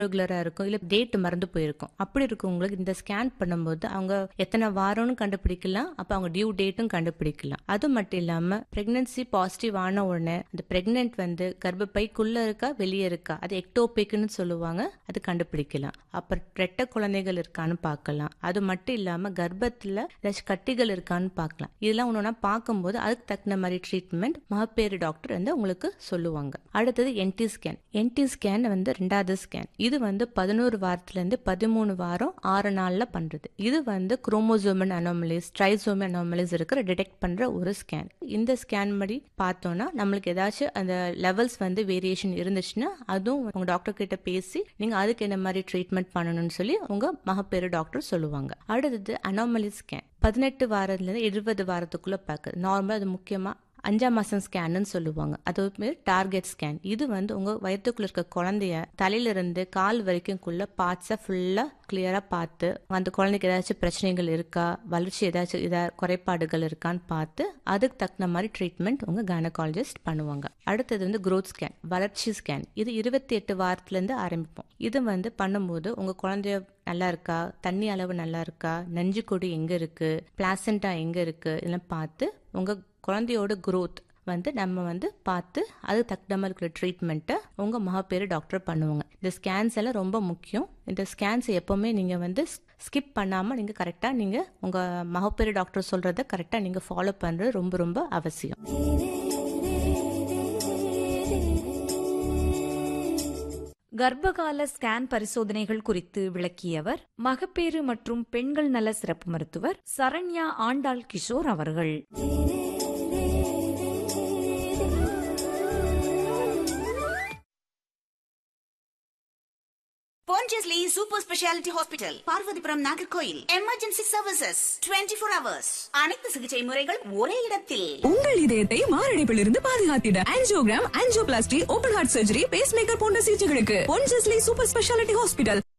ரெகுலரா இருக்கும் இல்ல டேட் மறந்து போயிருக்கும் அப்படி இருக்கவங்களுக்கு இந்த ஸ்கேன் பண்ணும்போது அவங்க எத்தனை வாரம்னு கண்டுபிடிக்கலாம் அப்ப அவங்க டியூ டேட்டும் கண்டுபிடிக்கலாம் அது மட்டும் இல்லாம பிரெக்னன்சி பாசிட்டிவ் ஆன உடனே அந்த பிரெக்னென்ட் வந்து கர்ப்பப்பைக்குள்ள இருக்கா வெளியே இருக்கா அது எக்டோபிக்னு சொல்லுவாங்க அது கண்டுபிடிக்கலாம் அப்புறம் ரெட்டை குழந்தைகள் இருக்கான்னு பார்க்கலாம் அது மட்டும் இல்லாம கர்ப்பத்துல ஏதாச்சும் கட்டிகள் இருக்கான்னு பார்க்கலாம் இதெல்லாம் ஒன்னொன்னா பார்க்கும்போது அதுக்கு தகுந்த மாதிரி ட்ரீட்மெண்ட் மகப்பேறு டாக்டர் வந்து உங்களுக்கு சொல்லுவாங்க அடுத்தது என்டி ஸ்கேன் என்டி ஸ்கேன் வந்து ரெண்டாவது ஸ்கேன் இது வந்து பதினோரு வாரத்துல இருந்து பதிமூணு வாரம் ஆறு நாள்ல பண்றது இது வந்து குரோமோசோமன் அனோமலிஸ் ட்ரைசோமன் அனோமலிஸ் இருக்கிற டிடெக்ட் பண்ற ஒரு ஸ்கேன் இந்த ஸ்கேன் படி பார்த்தோம்னா நம்மளுக்கு ஏதாச்சும் அந்த லெவல்ஸ் வந்து வேரியேஷன் இருந்துச்சுன்னா அதுவும் உங்க டாக்டர் கிட்ட பேசி நீங்க அதுக்கு என்ன மாதிரி ட்ரீட்மெண்ட் பண்ணணும்னு சொல்லி உங்க மகப்பேறு டாக்டர் சொல்லுவாங்க அடுத்தது அனோமலி ஸ்கேன் பதினெட்டு வாரத்துல இருந்து இருபது வாரத்துக்குள்ள பார்க்குது நார்மலா அது முக்கியமா அஞ்சாம் மாசம் ஸ்கேன்னு சொல்லுவாங்க அது பேர் டார்கெட் ஸ்கேன் இது வந்து உங்க வயிற்றுக்குள்ள இருக்க குழந்தைய தலையில இருந்து கால் வரைக்கும்குள்ள பார்ட்ஸை ஃபுல்லா கிளியரா பார்த்து அந்த குழந்தைக்கு ஏதாச்சும் பிரச்சனைகள் இருக்கா வளர்ச்சி ஏதாச்சும் இதா குறைபாடுகள் இருக்கான்னு பார்த்து அதுக்கு தகுந்த மாதிரி ட்ரீட்மெண்ட் உங்க கைனகாலஜிஸ்ட் பண்ணுவாங்க அடுத்தது வந்து growth ஸ்கேன் வளர்ச்சி ஸ்கேன் இது இருபத்தி எட்டு வாரத்துல இருந்து ஆரம்பிப்போம் இது வந்து பண்ணும்போது உங்க குழந்தைய நல்லா இருக்கா தண்ணி அளவு நல்லா இருக்கா நஞ்சு கொடி எங்க இருக்கு பிளாசண்டா எங்க இருக்கு இதெல்லாம் பார்த்து உங்க குழந்தையோட growth வந்து நம்ம வந்து பார்த்து அது தகுந்த மாதிரி இருக்கிற ட்ரீட்மெண்ட்டை உங்கள் மகப்பேறு டாக்டர் பண்ணுவாங்க இந்த ஸ்கேன்ஸ் எல்லாம் ரொம்ப முக்கியம் இந்த ஸ்கேன்ஸ் எப்போவுமே நீங்கள் வந்து ஸ்கிப் பண்ணாமல் நீங்கள் கரெக்டாக நீங்கள் உங்கள் மகப்பேறு டாக்டர் சொல்கிறத கரெக்டாக நீங்கள் ஃபாலோ பண்ணுறது ரொம்ப ரொம்ப அவசியம் கர்ப்பகால ஸ்கேன் பரிசோதனைகள் குறித்து விளக்கியவர் மகப்பேறு மற்றும் பெண்கள் நல சிறப்பு மருத்துவர் சரண்யா ஆண்டாள் கிஷோர் அவர்கள் Pondicherry Super Speciality Hospital, Parvathipuram Nagercoil emergency services 24 four hours அனைத்து சிகிச்சை முறைகள் ஒரே இடத்தில் உங்கள் இதயத்தை மாரடைப்பிலிருந்து பாதுகாத்திட angiogram angioplasty open heart surgery pacemaker போன்ற சிகிச்சைகளுக்கு பொன்ஜஸ்லி சூப்பர் ஸ்பெஷாலிட்டி ஹாஸ்பிட்டல்